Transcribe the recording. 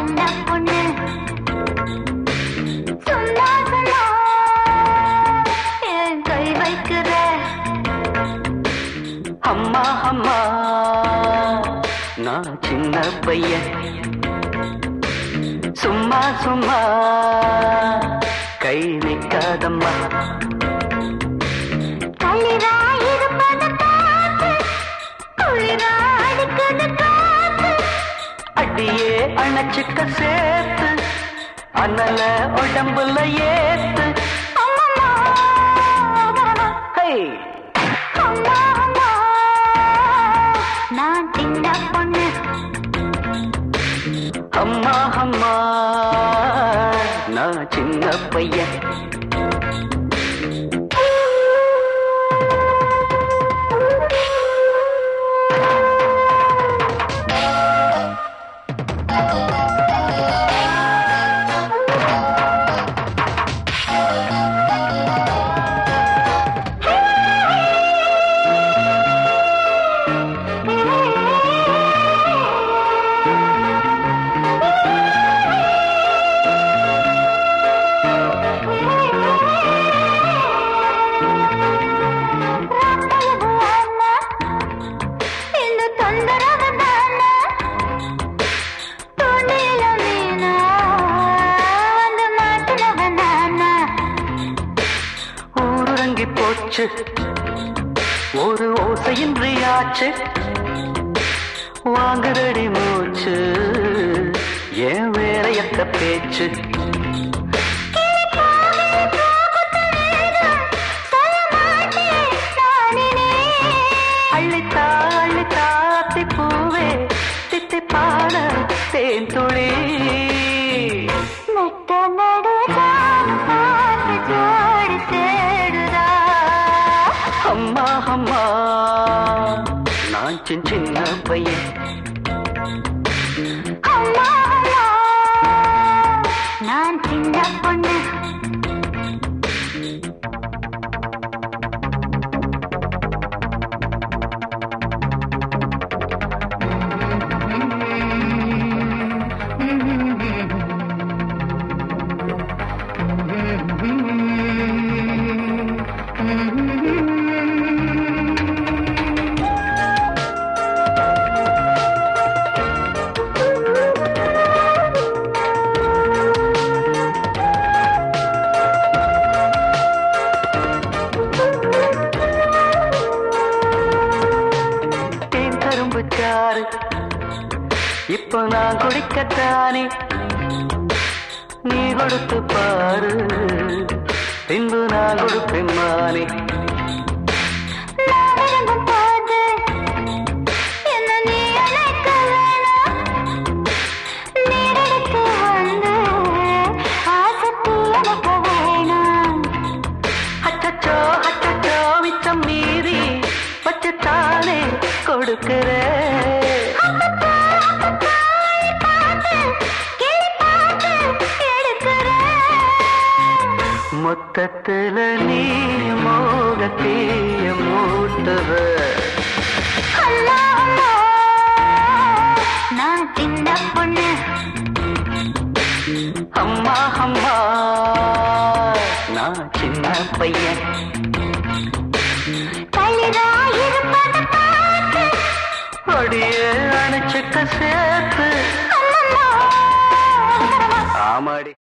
சின்ன பொண்ணு சும்மா சும்மா என் கை வைக்கிற அம்மா அம்மா நான் சின்ன பையன் சும்மா சும்மா கை நிற்காதம்மா களிரா இருப்பது பார்த்து குளிரா அடிக்குது காத்து அடியே அணைச்சுக்க சேர்த்து அனல உடம்புல ஏத்து அம்மம்மா ஹை அம்மா அம்மா நான் சின்ன பொண்ணு அம்மா அம்மா நான் சின்ன பையன் இந்த தொந்தரவு தானே தூண்டில மீனா வந்து மாட்டினவன் நானா ஊருறங்கி போச்சு ஒரு ஓசையின்றி ஆச்சு வாங்குதடி மூச்சு ஏன் வேலையத்த பேச்சு அள்ளித்தா அள்ளித்தா அத்தி பூவே தித்தி பாட தேன் துளி அம்மா அம்மா நான் சின்ன சின்ன பையன் நான் சின்ன பொண்ணு தேன் கரும்பு சாறு இப்போ நான் குடிக்கத்தானே நீ கொடுத்து பாரு பின்பு நான் கொடுப்பேன் மானே நான் விரும்பும் போது என்ன நீ அழைக்க வேணாம் நீரெடுத்து வந்து ஆசத்தி அழைக்க வேணாம் அச்சச்சோ அச்சச்சோ மிச்சம் மீறி வச்சுத்தானே கொடுக்கிற பார்த்து கிளி பார்த்து எடுக்கிற மொத்தத்துல நீ மோகத்தீய மூட்டுவ அம்மா அம்மா நான் சின்ன பொண்ணு அம்மா அம்மா நான் சின்ன பையன் களிரா இருப்பது பார்த்து அடியே அணைச்சுக்க சேர்த்து அம்மம்மா ஆமாடி